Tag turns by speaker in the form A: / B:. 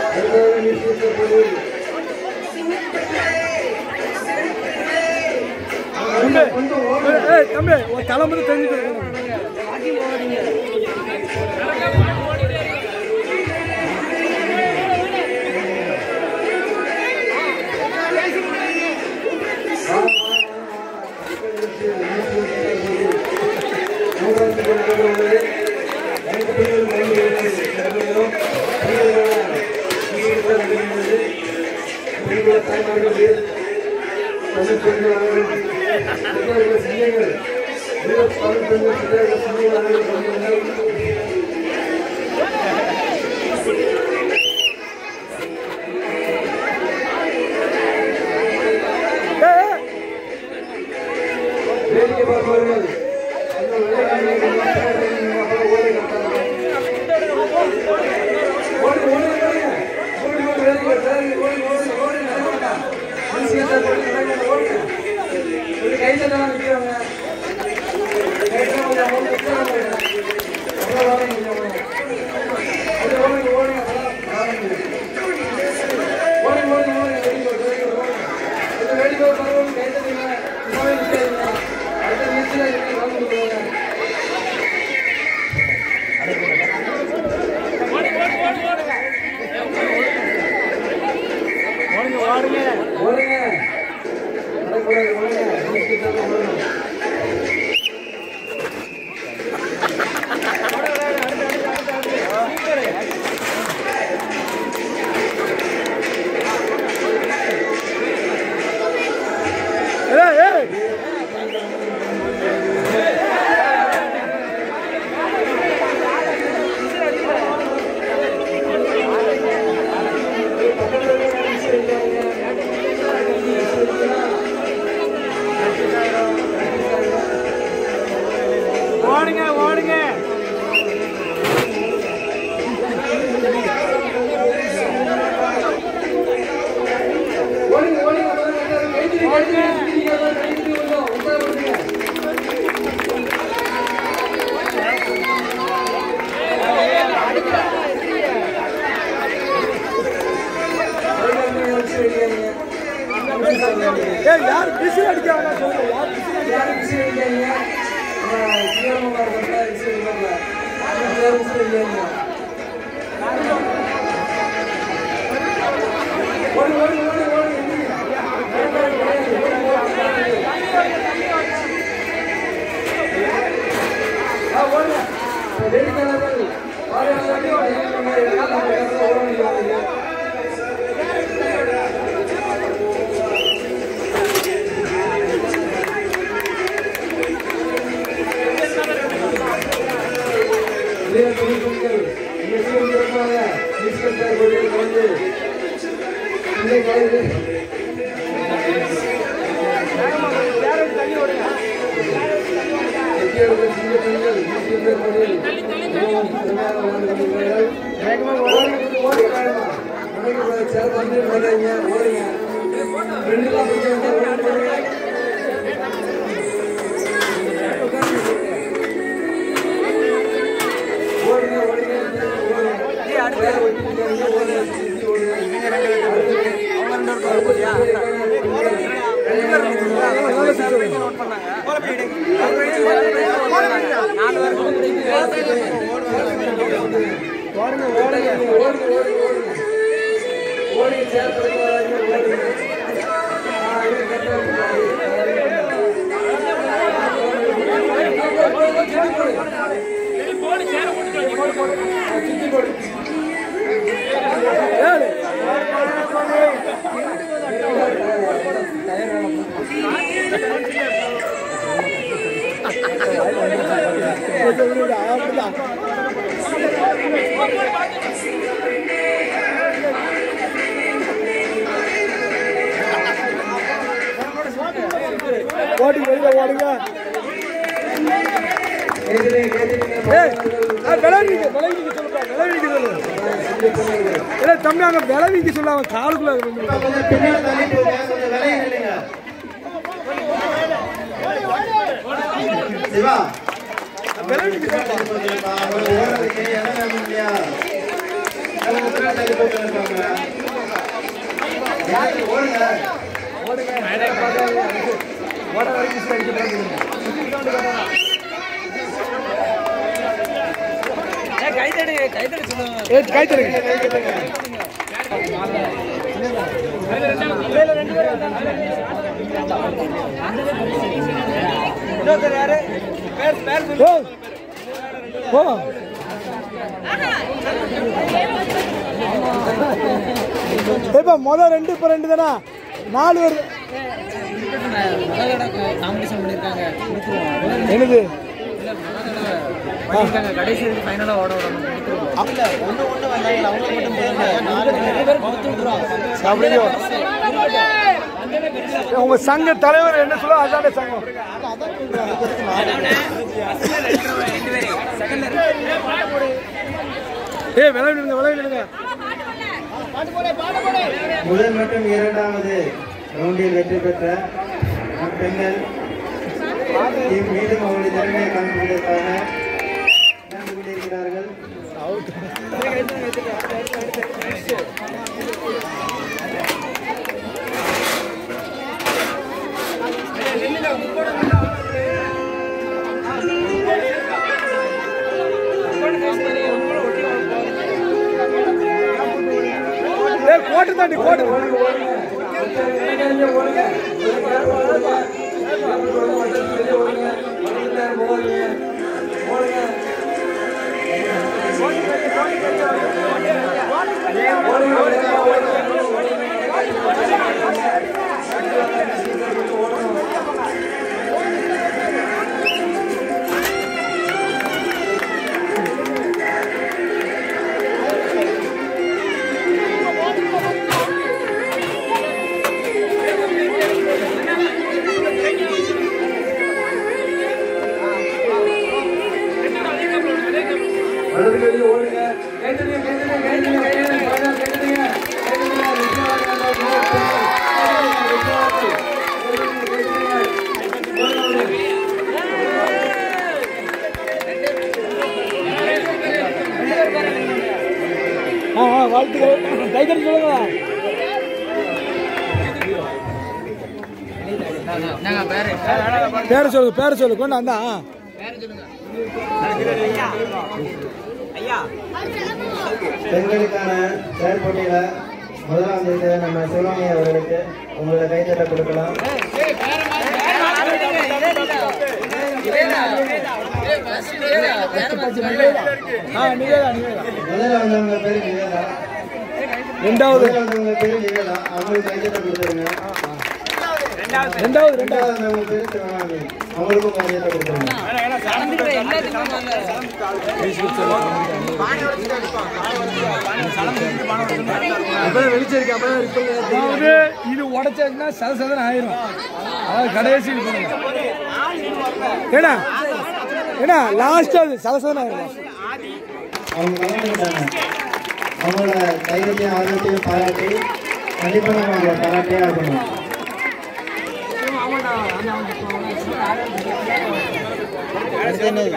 A: தம்பி ஏய் தம்பி உன் கிளம்புறது தெரிஞ்சுட்டு இருக்கணும் ஏய், ஏய்
B: வேடிக்கை பார்ப்பவர்கள் அந்த விளையாட்டு ஓடி கட்டாங்க ஓடி ஓடி ஓடி ஓடி ஓடி வெரி குட் வெரி ஓடி ஓடி ஓடி நடக்கட்டா மனுஷன் ஓடி நடக்கட்ட ஓடி ஒரு கை தட்டா நிற்கிறாங்க கை தட்டா கொஞ்சம் ஓடி நிற்கிறாங்க அப்புறம் வாங்க கொஞ்சம் ஓடி ஓடி ஓடி ஓடி ஓடி ஓடி வெரி குட் வெரி குட் ஓடி இந்த வேடிக்கை பார்ப்பவர்கள் கை தட்டுங்க சும்மாவே நிற்காதீங்க அடுத்த நிமிஷத்துல இருக்கு வாங்க கொடுங்க ஓடுங்க நடக்கூடாது ஓடுங்க நிமிஷத்துக்கு ஓடுங்க
A: ஏய் ஏய் ஓடுங்க ஓடுங்க
B: ஓடுங்க ஓடுங்க கைத்தறி கைத்தறி கைத்தறி கொஞ்சம் உட்காருங்க
A: ஏய் யார் பிசி அடிக்காங்க சொல்லுங்க யார் பிசி
B: யாரும் விசில் அடிக்காதீங்க. ஆஹ் சீக்கிரமா வரதுல விசில் அடிக்காதீங்க. யாரும் விசில் அடிக்காதீங்க. ஓடு, ஓடு, ஓடு, ஓடு, எந்திரிங்க. ஓடு, ஓடு, ஓடு, ஓடு, ஓடு. ஆ, ஓடுங்க. வேடிக்கையாளர்கள், பார்வையாளர்கள், ஓடுங்க. எல்லாம் நம்ம இடத்துல ஓட முடியாது. இளைய தொழில்நுட்பங்கள் இங்கே சீர்திருத்தமாக இன்ஸ்பெக்டர் கொள்கையில் கலந்து இங்கே கலந்து எத்தியோப்பிய சிங்க பெண்கள் இன்ஸ்பெக்டர் கொள்கையில் மிகவும் திறமையாக வாழ்ந்து கொண்டிருக்கிறார்கள். ஓடி, ஓடி வாழமா. நடக்க கூடாது. சேர் தண்ணி விடாதீங்க. ஓடுங்க. ரெண்டுலாம் பிடிச்சவங்க ஓடி ஓடுங்க. ஓடுங்க, ஓடுங்க, ஓடுங்க. வேலை வெட்டிட்டு இருக்காங்க, ஓடுங்க, சுத்தி ஓடுங்க. ஓடுங்க, ஓடுங்க, ஓடுங்க, ஓடுங்க, ஓடுங்க. ஓடுங்க, சேர் தண்ணி விடாதீங்க, ஓடுங்க. ஆ, இது கரெக்டா இருக்கு. ஆ, சுத்தி போடு.
A: ஏழு அப்படிதான் ஓடி வெளியில ஓடுங்க
B: கேக்குறீங்க, கேக்குறீங்க.
A: ஏய் விளைவிக்க விளைவிக்க சொல்லுப்பா விளைவிக்க சொல்லு இல்லை தம்பி அங்கே விளைவிக்க சொல்ல அவன் காலுக்குள்ள வந்து
C: கொஞ்சம் பின்னாடி தள்ளி போங்க கொஞ்சம் விலையை நில்லுங்க சிவா
A: விளைவிக்க
C: கொஞ்சம் ஓடுறதுக்கு இடம் வேணும் இல்லையா சின்ன தள்ளி போட்டு இருக்காங்க ஓடுங்க
A: ஓட வரைக்கும் சரி அடிக்க போறாங்க ஏ கை தருங்க ஏய், போ ஏப்பா மொதல் ரெண்டு இப்போ ரெண்டு தானா நாலு வருது
D: காம்படிஷன் பண்ணிருக்காங்க கொடுத்துருவோம்
A: என்னது
D: பண்ணிருக்காங்க கடைசி வரைக்கும் ஃபைனலா ஓட விடணும் கொடுத்துருவோம்
C: இல்ல ஒண்ணு ஒண்ணு வந்தாங்க அவங்க மட்டும் போயிருந்தாங்க நாலு
D: நிறைய பேர் கொடுத்து விட்டுருவோம்
A: அப்படியோ உங்க சங்க தலைவர் என்ன சொல்ல அதானே சங்கம் ஏ விளையாடுங்க விளையாடுங்க
C: முதல் மற்றும் இரண்டாவது ரவுண்டில் வெற்றி பெற்ற நம் பெண்கள் டீம் மீண்டும் அவருடைய திறமையை காண்பிப்பதற்காக நடந்து கொண்டிருக்கிறார்கள்
A: ஏ கோட்டு தாண்டி கோட்டு
B: வலது கையில ஓடுங்க கைத்தடிங்க கைத்தடிங்க கைத்தடிங்க கைத்தடிங்க பாருங்க கைத்தடிங்க கைத்தடிங்க
A: ஆ ஆ வாழ்த்துக்கள் கை தட்டி சொல்லுங்க
D: நாங்க பேரு
A: பேரை சொல்லு பேரை சொல்லு கொண்டு வந்தா
C: பெண்களுக்கான செயல் போட்டியில முதலாம் தேதி நம்ம சிவகாமி அவர்களுக்கு உங்களோட கைத்தட்ட கொடுக்கலாம்
A: ஆ நிவேதா நிவேதா
C: முதல்ல வந்தவங்க பேரு நிவேதா
A: ரெண்டாவது
C: முதல்ல வந்தவங்க பேரு நிவேதா அவங்களுக்கு கைத்தட்ட கொடுத்துருங்க
A: ரெண்டாவது ரெண்டாவது
C: ரெண்டாவது வந்தவங்க பேரு சிவகாமி அவங்களுக்கும் கைத்தட்ட கொடுத்துருங்க
A: அப்பதான் வெளிச்சிருக்கு அப்பதான் அதாவது இது உடைச்சாச்சுன்னா சத சதன் ஆயிரும் அதாவது கடைசி இது பண்ணுங்க ஏடா ஏடா லாஸ்ட் அது சத சதன் ஆயிரும்
C: அவங்க கலந்துக்கிட்டாங்க அவங்களோட தைரியத்தையும் ஆர்வத்தையும் பாராட்டி கண்டிப்பாக நம்ம அவங்கள பாராட்டியே ஆகணும் அடுத்து என்னது